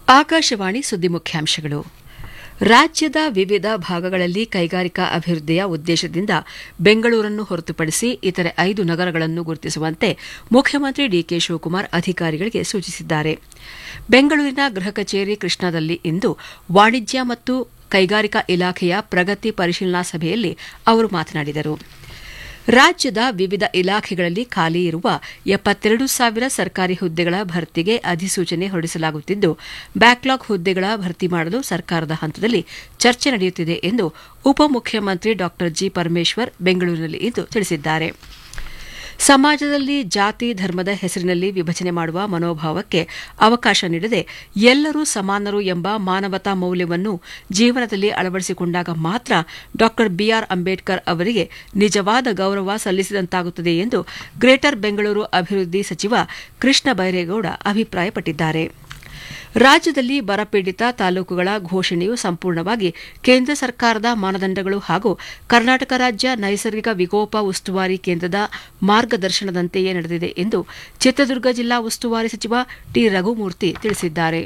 ಆಕಾಶವಾಣಿ ಸುದ್ದಿ ಮುಖ್ಯಾಂಶಗಳು ರಾಜ್ಯದ ವಿವಿಧ ಭಾಗಗಳಲ್ಲಿ ಕೈಗಾರಿಕಾ ಅಭಿವೃದ್ಧಿಯ ಉದ್ದೇಶದಿಂದ ಬೆಂಗಳೂರನ್ನು ಹೊರತುಪಡಿಸಿ ಇತರೆ ಐದು ನಗರಗಳನ್ನು ಗುರುತಿಸುವಂತೆ ಮುಖ್ಯಮಂತ್ರಿ ಡಿಕೆ ಶಿವಕುಮಾರ್ ಅಧಿಕಾರಿಗಳಿಗೆ ಸೂಚಿಸಿದ್ದಾರೆ ಬೆಂಗಳೂರಿನ ಗೃಹ ಕಚೇರಿ ಕೃಷ್ಣಾದಲ್ಲಿ ಇಂದು ವಾಣಿಜ್ಯ ಮತ್ತು ಕೈಗಾರಿಕಾ ಇಲಾಖೆಯ ಪ್ರಗತಿ ಪರಿಶೀಲನಾ ಸಭೆಯಲ್ಲಿ ಅವರು ಮಾತನಾಡಿದರು ರಾಜ್ಯದ ವಿವಿಧ ಇಲಾಖೆಗಳಲ್ಲಿ ಖಾಲಿ ಇರುವ ಎಪ್ಪತ್ತೆರಡು ಸಾವಿರ ಸರ್ಕಾರಿ ಹುದ್ದೆಗಳ ಭರ್ತಿಗೆ ಅಧಿಸೂಚನೆ ಹೊರಡಿಸಲಾಗುತ್ತಿದ್ದು ಬ್ಯಾಕ್ಲಾಗ್ ಹುದ್ದೆಗಳ ಭರ್ತಿ ಮಾಡಲು ಸರ್ಕಾರದ ಹಂತದಲ್ಲಿ ಚರ್ಚೆ ನಡೆಯುತ್ತಿದೆ ಎಂದು ಉಪಮುಖ್ಯಮಂತ್ರಿ ಡಾ ಜಿ ಪರಮೇಶ್ವರ್ ಬೆಂಗಳೂರಿನಲ್ಲಿಂದು ತಿಳಿಸಿದ್ದಾರೆ ಸಮಾಜದಲ್ಲಿ ಜಾತಿ ಧರ್ಮದ ಹೆಸರಿನಲ್ಲಿ ವಿಭಜನೆ ಮಾಡುವ ಮನೋಭಾವಕ್ಕೆ ಅವಕಾಶ ನೀಡದೆ ಎಲ್ಲರೂ ಸಮಾನರು ಎಂಬ ಮಾನವತಾ ಮೌಲ್ಯವನ್ನು ಜೀವನದಲ್ಲಿ ಅಳವಡಿಸಿಕೊಂಡಾಗ ಮಾತ್ರ ಡಾ ಬಿಆರ್ ಅಂಬೇಡ್ಕರ್ ಅವರಿಗೆ ನಿಜವಾದ ಗೌರವ ಸಲ್ಲಿಸಿದಂತಾಗುತ್ತದೆ ಎಂದು ಗ್ರೇಟರ್ ಬೆಂಗಳೂರು ಅಭಿವೃದ್ಧಿ ಸಚಿವ ಕೃಷ್ಣ ಬೈರೇಗೌಡ ಅಭಿಪ್ರಾಯಪಟ್ಟಿದ್ದಾರೆ ರಾಜ್ಯದಲ್ಲಿ ಬರಪೀಡಿತ ತಾಲೂಕುಗಳ ಘೋಷಣೆಯು ಸಂಪೂರ್ಣವಾಗಿ ಕೇಂದ್ರ ಸರ್ಕಾರದ ಮಾನದಂಡಗಳು ಹಾಗೂ ಕರ್ನಾಟಕ ರಾಜ್ಯ ನೈಸರ್ಗಿಕ ವಿಕೋಪ ಉಸ್ತುವಾರಿ ಕೇಂದ್ರದ ಮಾರ್ಗದರ್ಶನದಂತೆಯೇ ನಡೆದಿದೆ ಎಂದು ಚಿತ್ರದುರ್ಗ ಜಿಲ್ಲಾ ಉಸ್ತುವಾರಿ ಸಚಿವ ಟಿ ರಘುಮೂರ್ತಿ ತಿಳಿಸಿದ್ದಾರೆ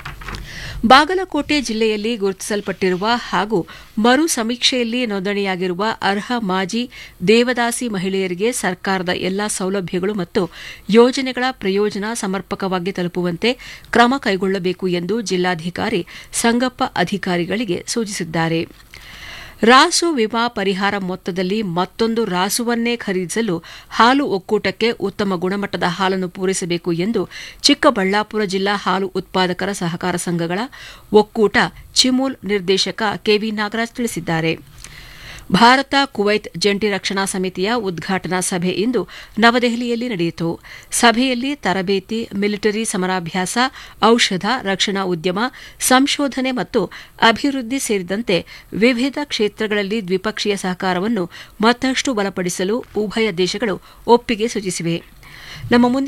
ಬಾಗಲಕೋಟೆ ಜಿಲ್ಲೆಯಲ್ಲಿ ಗುರುತಿಸಲ್ಪಟ್ಟಿರುವ ಹಾಗೂ ಮರು ಸಮೀಕ್ಷೆಯಲ್ಲಿ ನೋಂದಣಿಯಾಗಿರುವ ಅರ್ಹ ಮಾಜಿ ದೇವದಾಸಿ ಮಹಿಳೆಯರಿಗೆ ಸರ್ಕಾರದ ಎಲ್ಲಾ ಸೌಲಭ್ಯಗಳು ಮತ್ತು ಯೋಜನೆಗಳ ಪ್ರಯೋಜನ ಸಮರ್ಪಕವಾಗಿ ತಲುಪುವಂತೆ ಕ್ರಮ ಕೈಗೊಳ್ಳಬೇಕು ಎಂದು ಜಿಲ್ಲಾಧಿಕಾರಿ ಸಂಗಪ್ಪ ಅಧಿಕಾರಿಗಳಿಗೆ ಸೂಚಿಸಿದ್ದಾರೆ ರಾಸು ವಿಮಾ ಪರಿಹಾರ ಮೊತ್ತದಲ್ಲಿ ಮತ್ತೊಂದು ರಾಸುವನ್ನೇ ಖರೀದಿಸಲು ಹಾಲು ಒಕ್ಕೂಟಕ್ಕೆ ಉತ್ತಮ ಗುಣಮಟ್ಟದ ಹಾಲನ್ನು ಪೂರೈಸಬೇಕು ಎಂದು ಚಿಕ್ಕಬಳ್ಳಾಪುರ ಜಿಲ್ಲಾ ಹಾಲು ಉತ್ಪಾದಕರ ಸಹಕಾರ ಸಂಘಗಳ ಒಕ್ಕೂಟ ಚಿಮೂಲ್ ನಿರ್ದೇಶಕ ಕೆವಿ ನಾಗರಾಜ್ ತಿಳಿಸಿದ್ದಾರೆ ಭಾರತ ಕುವೈತ್ ಜಂಟಿ ರಕ್ಷಣಾ ಸಮಿತಿಯ ಉದ್ಘಾಟನಾ ಸಭೆ ಇಂದು ನವದೆಹಲಿಯಲ್ಲಿ ನಡೆಯಿತು ಸಭೆಯಲ್ಲಿ ತರಬೇತಿ ಮಿಲಿಟರಿ ಸಮರಾಭ್ಯಾಸ ಔಷಧ ರಕ್ಷಣಾ ಉದ್ಯಮ ಸಂಶೋಧನೆ ಮತ್ತು ಅಭಿವೃದ್ಧಿ ಸೇರಿದಂತೆ ವಿವಿಧ ಕ್ಷೇತ್ರಗಳಲ್ಲಿ ದ್ವಿಪಕ್ಷೀಯ ಸಹಕಾರವನ್ನು ಮತ್ತಷ್ಟು ಬಲಪಡಿಸಲು ಉಭಯ ದೇಶಗಳು ಒಪ್ಪಿಗೆ ಸೂಚಿಸಿವೆ ನಮ್ಮ